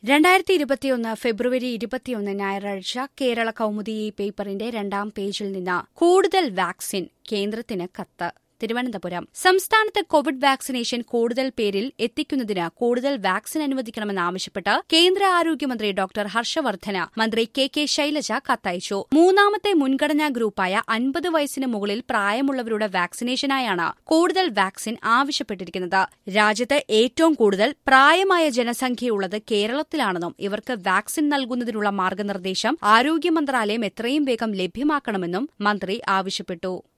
രണ്ടായിരത്തി ഇരുപത്തിയൊന്ന് ഫെബ്രുവരി ഇരുപത്തിയൊന്ന് ഞായറാഴ്ച കേരള കൗമുദി ഈ പേപ്പറിന്റെ രണ്ടാം പേജിൽ നിന്ന് കൂടുതൽ വാക്സിൻ കേന്ദ്രത്തിന് കത്ത് തിരുവനന്തപുരം സംസ്ഥാനത്ത് കോവിഡ് വാക്സിനേഷൻ കൂടുതൽ പേരിൽ എത്തിക്കുന്നതിന് കൂടുതൽ വാക്സിൻ അനുവദിക്കണമെന്നാവശ്യപ്പെട്ട് കേന്ദ്ര ആരോഗ്യമന്ത്രി ഡോക്ടർ ഹർഷവർദ്ധന മന്ത്രി കെ കെ ശൈലജ കത്തയച്ചു മൂന്നാമത്തെ മുൻഗണനാ ഗ്രൂപ്പായ അൻപത് വയസ്സിന് മുകളിൽ പ്രായമുള്ളവരുടെ വാക്സിനേഷനായാണ് കൂടുതൽ വാക്സിൻ ആവശ്യപ്പെട്ടിരിക്കുന്നത് രാജ്യത്ത് ഏറ്റവും കൂടുതൽ പ്രായമായ ജനസംഖ്യയുള്ളത് കേരളത്തിലാണെന്നും ഇവർക്ക് വാക്സിൻ നൽകുന്നതിനുള്ള മാർഗനിർദ്ദേശം ആരോഗ്യ മന്ത്രാലയം എത്രയും വേഗം ലഭ്യമാക്കണമെന്നും മന്ത്രി ആവശ്യപ്പെട്ടു